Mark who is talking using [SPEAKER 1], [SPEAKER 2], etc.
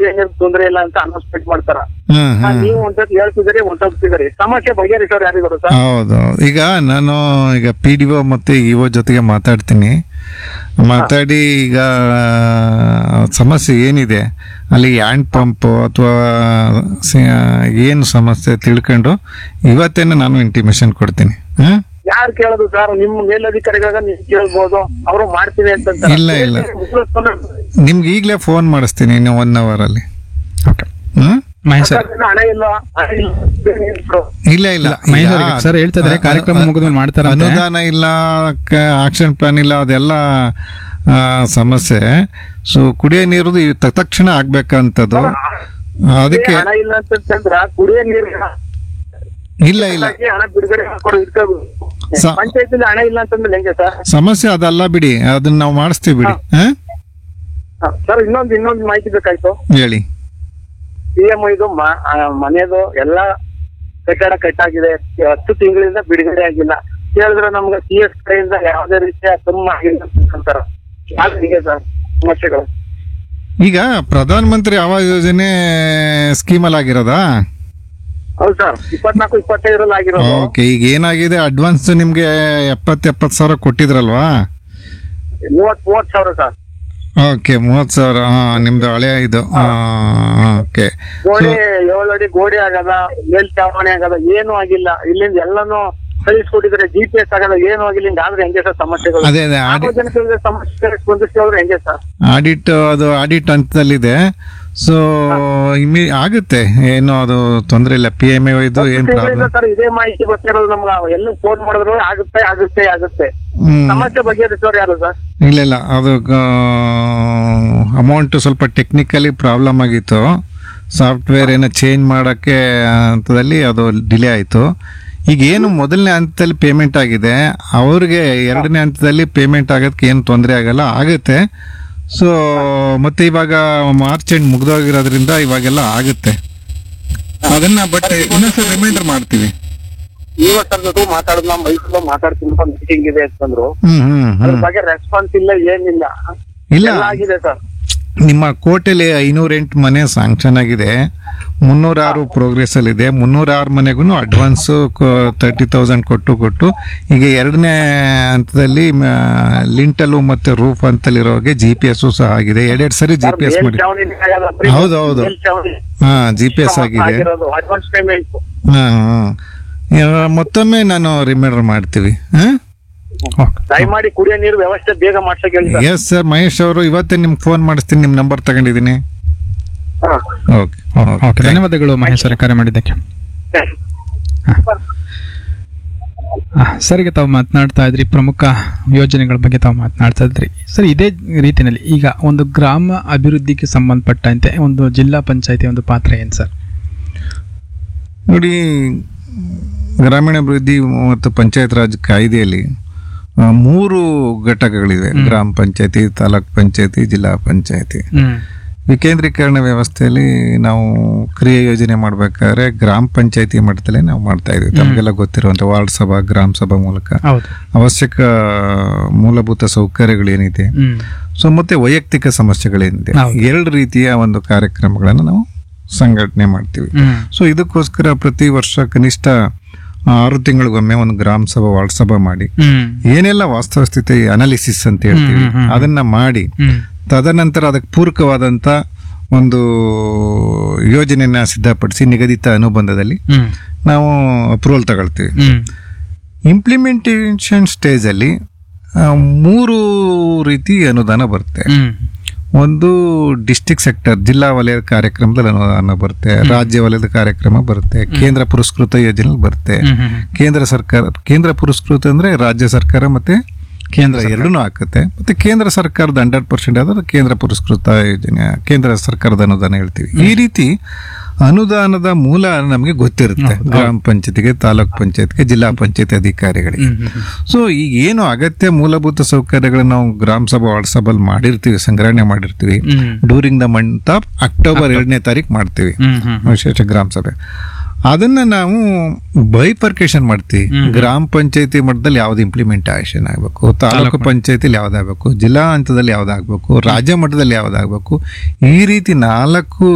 [SPEAKER 1] ಕುಡಿಯೋ ನೀರು ತೊಂದರೆ ಇಲ್ಲ ಅಂತ ಅನೌನ್ಸ್ಮೆಂಟ್ ಮಾಡ್ತಾರ
[SPEAKER 2] ಹ್ಮ್
[SPEAKER 1] ಆ,
[SPEAKER 2] ಹ್ಮ್
[SPEAKER 1] ನೀವು ಒಂದ್ಸತಿ ಹೇಳ್ತಿದ್ರಿ ಒಂದ್ಸತಿದ್ರಿ ಸಮಸ್ಯೆ ಬಗೆಹರಿಸೋರು ಯಾರಿಗಾರು ಸರ್
[SPEAKER 2] ಹೌದು ಈಗ ನಾನು ಈಗ ಪಿ ಡಿ ಒ ಮತ್ತು ಇ ಒ ಜೊತೆಗೆ ಮಾತಾಡ್ತೀನಿ ಮಾತಾಡಿ ಈಗ ಸಮಸ್ಯೆ ಏನಿದೆ ಅಲ್ಲಿ ಹ್ಯಾಂಡ್ ಪಂಪ್ ಅಥವಾ ಏನು ಸಮಸ್ಯೆ ತಿಳ್ಕೊಂಡು ಇವತ್ತೇನೆ ನಾನು ಇಂಟಿಮೇಷನ್ ಕೊಡ್ತೀನಿ ಹಾಂ
[SPEAKER 1] ಯಾರು ಕೇಳೋದು ಸರ್ ನಿಮ್ ಮೇಲಧಿಕಾರಿಗಳಾಗ ನೀವು ಕೇಳ್ಬೋದು ಅವರು ಮಾಡ್ತೀನಿ ಅಂತ
[SPEAKER 2] ಇಲ್ಲ, ಇಲ್ಲ. ನಿಮ್ಗೆ ಈಗಲೇ ಫೋನ್ ಮಾಡಿಸ್ತೀನಿ ಇನ್ನು ಒನ್ ಅವರಲ್ಲಿ
[SPEAKER 3] ಓಕೆ
[SPEAKER 2] ಹ್ಞೂ
[SPEAKER 3] ಮಹೇಶ್ ಸರ್
[SPEAKER 1] ಹಣ ಇಲ್ಲ ಹಣ ಇಲ್ಲ bro.
[SPEAKER 2] ಇಲ್ಲ ಇಲ್ಲ
[SPEAKER 3] ಮಹೇಶ್
[SPEAKER 2] ಈಗ
[SPEAKER 3] ಅವ್ರಿಗೆ ಸರ್ ಹೇಳ್ತಾ ಇದ್ದಾರೆ ಕಾರ್ಯಕ್ರಮ ಮುಗಿದ್ಮೇಲೆ ಮಾಡ್ತಾರಂತೆ.
[SPEAKER 2] ಅನುದಾನ ಇಲ್ಲ ಆಕ್ಷನ್ ಪ್ಲಾನ್ ಇಲ್ಲ ಅದೆಲ್ಲ ಆ, ಸಮಸ್ಯೆ ಸೊ ಕುಡಿಯೋ ನೀರು ತಕ್ಷಣ ಆಗ್ಬೇಕಂತದ್ದು ಅದಕ್ಕೆ
[SPEAKER 1] ಹಣ ಇಲ್ಲ ಅಂತಂದ್ರ ಕುಡಿಯೋ ನೀರು
[SPEAKER 2] ಇಲ್ಲ ಇಲ್ಲ
[SPEAKER 1] ಹಣ ಬಿಡುಗಡೆ ಮಾಡ್ಕೊಡು ಇಟ್ಕೋಬೇಕು
[SPEAKER 2] ಸ-
[SPEAKER 1] ಪಂಚಾಯತಿಲಿ ಹಣ ಇಲ್ಲ ಅಂತಂದ್ರೆ ಹೆಂಗೆ ಸರ್
[SPEAKER 2] ಸಮಸ್ಯೆ ಅದಲ್ಲ ಬಿಡಿ ಅದನ್ನ ನಾವು ಮಾಡಿಸ್ತೀವಿ ಬಿಡಿ ಹಾ?
[SPEAKER 1] ಸರ್ ಇನ್ನೊಂದು ಇನ್ನೊಂದು ಮಾಹಿತಿ ಬೇಕಾಯ್ತು
[SPEAKER 2] ಹೇಳಿ
[SPEAKER 1] ಪಿ ಎಂ ಇದು ಮ- ಆ, ಮನೆದು ಎಲ್ಲ ಕಟ್ಟಡ ಕಟ್ಟಾಗಿದೆ ಹತ್ತು ತಿಂಗಳಿಂದ ಬಿಡುಗಡೆ ಆಗಿಲ್ಲ ಕೇಳಿದ್ರೆ ನಮ್ಗೆ ಸಿ ಎಸ್ ಕಡೆಯಿಂದ ಯಾವುದೇ ರೀತಿಯ ಕ್ರಮ ಆಗಿಲ್ಲ ಅಂತಾರ ಹೀಗೆ ಸರ್ ಸಮಸ್ಯೆಗಳು
[SPEAKER 2] ಈಗ ಪ್ರಧಾನ ಮಂತ್ರಿ ಆವಾಸ್ ಯೋಜನೆ ಸ್ಕೀಮಲ್ಲಿ ಆಗಿರೋದಾ
[SPEAKER 1] ಹೌದು ಸರ್ ಇಪ್ಪತ್ನಾಲ್ಕು ಇಪ್ಪತ್ತೈದರಲ್ಲಿ ಆಗಿರೋದು
[SPEAKER 2] ಓಕೆ ಈಗ ಏನಾಗಿದೆ ಅಡ್ವಾನ್ಸ್ ನಿಮ್ಗೆ ಎಪ್ಪತ್ತು ಎಪ್ಪತ್ತು ಸಾವಿರ ಕೊಟ್ಟಿದ್ರಲ್ವಾ
[SPEAKER 1] ಮೂವತ್ ಮೂವತ್ ಸಾವಿರ ಸರ್
[SPEAKER 2] ಓಕೆ ಮೂವತ್ತು ಸಾವಿರ ಹಾ ನಿಮ್ದು ಹಳೆ ಇದು ಓಕೆ
[SPEAKER 1] ಗೋಡೆ ಏಳು ಅಡಿ ಗೋಡೆ ಆಗದ ಮೇಲ್ಚಾವಣಿ ಆಗದ ಏನು ಆಗಿಲ್ಲ ಇಲ್ಲಿಂದ ಎಲ್ಲಾನು ಕಳಿಸ್ಕೊಟ್ಟಿದ್ರೆ ಜಿ ಪಿ ಎಸ್ ಆಗದ ಏನು ಆಗಿಲ್ಲ ಹಿಂಗಾದ್ರೆ ಹೆಂಗೆ ಸರ್ ಸಮಸ್ಯೆಗಳು
[SPEAKER 2] ಅದೇ ಅದೇ ಆಡಿ
[SPEAKER 1] ಸಾರ್ವಜನಿಕರಿಗೆ ಸಮಸ್ಯೆ ಸ್ಪಂದಿಸಿದ್ರೆ ಹೆಂಗೆ ಸರ್
[SPEAKER 2] ಆಡಿಟ್ ಅದು ಆಡಿಟ್ ಹಂತದಲ್ಲಿದೆ ಸೊ ಇಮಿ ಆಗುತ್ತೆ ಏನು ಅದು ತೊಂದರೆ ಇಲ್ಲ ಪಿ ಎಮ್ ಇದು ಏನ್
[SPEAKER 1] ತಿಂಗಳಿಂದ
[SPEAKER 2] ಪ್ರಾಬ್ಲಮ್
[SPEAKER 1] ಸರ್ ಇದೇ ಮಾಹಿತಿ ಗೊತ್ತಿರೋದು ನಮ್ಗೆ ಎಲ್ಲ ಫೋನ್ ಮಾಡಿದ್ರು ಆಗುತ್ತೆ ಆಗುತ್ತೆ ಆಗುತ್ತೆ
[SPEAKER 2] ಹ್ಮ್
[SPEAKER 1] ಸಮಸ್ಯೆ ಬಗೆಹರಿಸೋರು ಯಾರು ಸರ್
[SPEAKER 2] ಇಲ್ಲ ಇಲ್ಲ ಅದು ಅಮೌಂಟ್ ಸ್ವಲ್ಪ ಟೆಕ್ನಿಕಲಿ ಪ್ರಾಬ್ಲಮ್ ಆಗಿತ್ತು ಸಾಫ್ಟ್ವೇರ್ ಏನೋ ಚೇಂಜ್ ಮಾಡೋಕ್ಕೆ ಹಂತದಲ್ಲಿ ಅದು ಡಿಲೇ ಆಯಿತು ಈಗ ಏನು ಮೊದಲನೇ ಹಂತದಲ್ಲಿ ಪೇಮೆಂಟ್ ಆಗಿದೆ ಅವ್ರಿಗೆ ಎರಡನೇ ಹಂತದಲ್ಲಿ ಪೇಮೆಂಟ್ ಆಗೋದಕ್ಕೆ ಏನು ತೊಂದರೆ ಆಗಲ್ಲ ಆಗುತ್ತೆ ಸೊ ಮತ್ತೆ ಇವಾಗ ಮಾರ್ಚ್ ಎಂಡ್ ಮುಗ್ದೋಗಿರೋದ್ರಿಂದ ಇವಾಗೆಲ್ಲ ಆಗುತ್ತೆ ಅದನ್ನ ಬಟ್ ಇನ್ನೊಂದ್ಸಲ ರಿಮೈಂಡರ್ ಮಾಡ್ತೀವಿ
[SPEAKER 1] ಇವತ್ತು ಮಾತಾಡಿದ್ ನಾವು ಮೈಸೂರು ಮಾತಾಡ್ತೀನಿ ಮೀಟಿಂಗ್ ಇದೆ ಅಂತಂದ್ರು
[SPEAKER 2] ಹ್ಮ್ ಹ್ಮ್
[SPEAKER 1] ಅದ್ರ
[SPEAKER 2] ಹ್ಮ್
[SPEAKER 1] ಬಗ್ಗೆ ರೆಸ್ಪಾನ್ಸ್ ಇಲ್ಲ ಏನಿಲ್ಲ
[SPEAKER 2] ಇಲ್ಲ
[SPEAKER 1] ಎಲ್ಲ ಆಗಿದೆ ಸರ್
[SPEAKER 2] ನಿಮ್ಮ ಕೋಟೆಲಿ ಐನೂರ ಎಂಟು ಮನೆ ಸ್ಯಾಂಕ್ಷನ್ ಆಗಿದೆ ಮುನ್ನೂರ ಆರು ಪ್ರೋಗ್ರೆಸ್ ಅಲ್ಲಿ ಇದೆ ಮುನ್ನೂರ ಆರು ಮನೆಗೂ ಅಡ್ವಾನ್ಸ್ ತರ್ಟಿ ತೌಸಂಡ್ ಕೊಟ್ಟು ಕೊಟ್ಟು ಈಗ ಎರಡನೇ ಹಂತದಲ್ಲಿ ಲಿಂಟಲು ಮತ್ತೆ ರೂಫ್ ಅಂತಲ್ಲಿರೋಗೆ ಜಿ ಪಿ ಎಸ್ ಸಹ ಆಗಿದೆ ಎರಡೆರಡು ಸರಿ ಜಿ ಪಿ ಎಸ್ ಮಾಡಿ
[SPEAKER 1] ಮೇಲ್ಛಾವಣಿ ಆಗಲ್ಲ,
[SPEAKER 2] ಹೌದು, ಹೌದು.
[SPEAKER 1] ಮೇಲ್ಛಾವಣಿ
[SPEAKER 2] ಹಾ ಜಿ ಪಿ ಎಸ್ ಆಗಿದೆ
[SPEAKER 1] ಆಗಿರೋದು ಅಡ್ವಾನ್ಸ್ ಪೇಮೆಂಟ್
[SPEAKER 2] ಹಾ ಹಾ. ಇವಾಗ ಮತ್ತೊಮ್ಮೆ ನಾನು ರಿಮೈಂಡರ್ ಮಾಡ್ತೀವಿ ಹಾ
[SPEAKER 1] ದಯಮಾಡಿ ಕುಡಿಯೋ ನೀರು ವ್ಯವಸ್ಥೆ ಬೇಗ ಮಾಡ್ಸಕ್ ಹೇಳಿ ಸರ್
[SPEAKER 2] ಎಸ್ ಸರ್ ಮಹೇಶ್ ಅವರು ಇವತ್ತೇ ನಿಮ್ಗೆ ಫೋನ್ ಮಾಡಿಸ್ತೀನಿ ನಿಮ್ಮ ನಂಬರ್ ತಗೊಂಡಿದ್ದೀನಿ
[SPEAKER 1] ಹಾ.
[SPEAKER 2] ಓಕೆ
[SPEAKER 3] ಓಕೆ ಧನ್ಯವಾದಗಳು ಮಹೇಶ್ ಅವರೇ ಕರೆ ಮಾಡಿದ್ದಕ್ಕೆ ಆ, ಸರ್ ಈಗ ತಾವು ಮಾತನಾಡ್ತಾ ಇದ್ರಿ ಪ್ರಮುಖ ಯೋಜನೆಗಳ ಬಗ್ಗೆ ತಾವು ಮಾತನಾಡ್ತಾ ಇದ್ರಿ ಸರ್ ಇದೇ ರೀತಿಯಲ್ಲಿ ಈಗ ಒಂದು ಗ್ರಾಮ ಅಭಿವೃದ್ಧಿಗೆ ಸಂಬಂಧಪಟ್ಟಂತೆ ಒಂದು ಜಿಲ್ಲಾ ಪಂಚಾಯತಿ ಒಂದು ಪಾತ್ರ ಏನು ಸರ್
[SPEAKER 2] ನೋಡಿ ಗ್ರಾಮೀಣಾಭಿವೃದ್ಧಿ ಮತ್ತು ಪಂಚಾಯತ್ ರಾಜ್ ಕಾಯ್ದೆಯಲ್ಲಿ ಆ, ಮೂರು ಘಟಕಗಳಿವೆ ಗ್ರಾಮ ಪಂಚಾಯತಿ ತಾಲೂಕ್ ಪಂಚಾಯತಿ ಜಿಲ್ಲಾ ಪಂಚಾಯತಿ ವಿಕೇಂದ್ರೀಕರಣ ವ್ಯವಸ್ಥೆಯಲ್ಲಿ ನಾವು ಕ್ರಿಯೆ ಯೋಜನೆ ಮಾಡ್ಬೇಕಾದ್ರೆ ಗ್ರಾಮ ಪಂಚಾಯತಿ ಮಟ್ಟದಲ್ಲೇ ನಾವು ಮಾಡ್ತಾ ಇದ್ವಿ ತಮಗೆಲ್ಲ ಗೊತ್ತಿರುವಂತ ವಾರ್ಡ್ ಸಭಾ ಗ್ರಾಮ ಸಭಾ ಮೂಲಕ
[SPEAKER 3] ಹೌದು
[SPEAKER 2] ಅವಶ್ಯಕ ಮೂಲಭೂತ ಸೌಕರ್ಯಗಳೇನಿದೆ
[SPEAKER 3] ಹ್ಮ್
[SPEAKER 2] ಸೊ ಮತ್ತೆ ವೈಯಕ್ತಿಕ ಸಮಸ್ಯೆಗಳೇನಿದೆ
[SPEAKER 3] ಹೌದು.
[SPEAKER 2] ಎರಡು ರೀತಿಯ ಒಂದು ಕಾರ್ಯಕ್ರಮಗಳನ್ನು ನಾವು ಸಂಘಟನೆ ಮಾಡ್ತೀವಿ
[SPEAKER 3] ಹ್ಮ್
[SPEAKER 2] ಸೊ ಇದಕ್ಕೋಸ್ಕರ ಪ್ರತಿ ವರ್ಷ ಕನಿಷ್ಠ ಆರು ತಿಂಗಳಿಗೊಮ್ಮೆ ಒಂದು ಗ್ರಾಮ ಸಭಾ ವಾರ್ಡ್ ಸಭಾ ಮಾಡಿ
[SPEAKER 3] ಹ್ಮ್
[SPEAKER 2] ಏನೆಲ್ಲ ವಾಸ್ತವ ಸ್ಥಿತಿ ಅನಾಲಿಸಿಸ್ ಅಂತ ಹೇಳ್ತೀವಿ
[SPEAKER 3] ಹ್ಮ್, ಹ್ಮ್, ಹ್ಮ್.
[SPEAKER 2] ಅದನ್ನ ಮಾಡಿ
[SPEAKER 3] ಹ್ಮ್
[SPEAKER 2] ತದನಂತರ ಅದಕ್ಕೆ ಪೂರಕವಾದಂತ ಒಂದು ಯೋಜನೆಯನ್ನ ಸಿದ್ಧಪಡಿಸಿ ನಿಗದಿತ ಅನುಬಂಧದಲ್ಲಿ
[SPEAKER 3] ಹ್ಮ್
[SPEAKER 2] ನಾವು ಅಪ್ರೂವಲ್ ತಗೊಳ್ತೀವಿ
[SPEAKER 3] ಹ್ಮ್
[SPEAKER 2] ಇಂಪ್ಲಿಮೆಂಟೇಷನ್ ಸ್ಟೇಜಲ್ಲಿ ಆ, ಮೂರು ರೀತಿ ಅನುದಾನ ಬರುತ್ತೆ
[SPEAKER 3] ಹ್ಮ್
[SPEAKER 2] ಒಂದು ಡಿಸ್ಟಿಕ್ ಸೆಕ್ಟರ್ ಜಿಲ್ಲಾ ವಲಯದ ಕಾರ್ಯಕ್ರಮದಲ್ಲಿ ಅನುದಾನ ಬರುತ್ತೆ ರಾಜ್ಯ ವಲಯದ ಕಾರ್ಯಕ್ರಮ ಬರುತ್ತೆ ಕೇಂದ್ರ ಪುರಸ್ಕೃತ ಯೋಜನೆ ಬರುತ್ತೆ
[SPEAKER 3] ಹ್ಮ್ ಹ್ಮ್
[SPEAKER 2] ಕೇಂದ್ರ ಸರ್ಕಾರ ಕೇಂದ್ರ ಪುರಸ್ಕೃತ ಅಂದ್ರೆ ರಾಜ್ಯ ಸರ್ಕಾರ ಮತ್ತೆ ಕೇಂದ್ರ ಎರಡೂ ಹಾಕುತ್ತೆ ಮತ್ತೆ ಕೇಂದ್ರ ಸರ್ಕಾರದ ಹಂಡ್ರೆಡ್ ಪರ್ಸೆಂಟ್ ಆದ್ರೆ ಕೇಂದ್ರ ಪುರಸ್ಕೃತ ಯೋಜನೆ ಕೇಂದ್ರ ಸರ್ಕಾರದ ಅನುದಾನ ಹೇಳ್ತೀವಿ ಈ ರೀತಿ ಅನುದಾನದ ಮೂಲ ನಮಗೆ ಗೊತ್ತಿರುತ್ತೆ ಗ್ರಾಮ ಪಂಚಾಯತಿಗೆ ತಾಲೂಕ್ ಪಂಚಾಯತ್ಗೆ ಜಿಲ್ಲಾ ಪಂಚಾಯತ್ ಅಧಿಕಾರಿಗಳಿಗೆ
[SPEAKER 3] ಹ್ಮ್ ಹ್ಮ್ ಹ್ಮ್
[SPEAKER 2] ಸೊ ಈಗ ಏನು ಅಗತ್ಯ ಮೂಲಭೂತ ಸೌಕರ್ಯಗಳನ್ನ ನಾವು ಗ್ರಾಮ ಸಭಾ ವಾರ್ಡ್ ಸಭಲ್ ಮಾಡಿರ್ತೀವಿ ಸಂಗ್ರಹಣೆ ಮಾಡಿರ್ತೀವಿ
[SPEAKER 3] hmm
[SPEAKER 2] during the month of October ಎರಡನೇ ತಾರೀಕು ಮಾಡ್ತೀವಿ
[SPEAKER 3] ಹ್ಮ್ ಹ್ಮ್
[SPEAKER 2] ವಿಶೇಷ ಗ್ರಾಮ ಸಭೆ ಅದನ್ನ ನಾವು ಬೈಪರ್ಕೇಶನ್ ಮಾಡ್ತೀವಿ ಗ್ರಾಮ ಪಂಚಾಯತಿ ಮಟ್ಟದಲ್ಲಿ ಯಾವ್ದು ಇಂಪ್ಲಿಮೆಂಟೇಷನ್ ಆಗಬೇಕು ತಾಲೂಕು ಪಂಚಾಯತಿಲಿ ಯಾವ್ದಾಗಬೇಕು ಜಿಲ್ಲಾ ಹಂತದಲ್ಲಿ ಯಾವ್ದಾಗಬೇಕು ರಾಜ್ಯ ಮಟ್ಟದಲ್ಲಿ ಯಾವ್ದಾಗಬೇಕು ಈ ರೀತಿ ನಾಲ್ಕು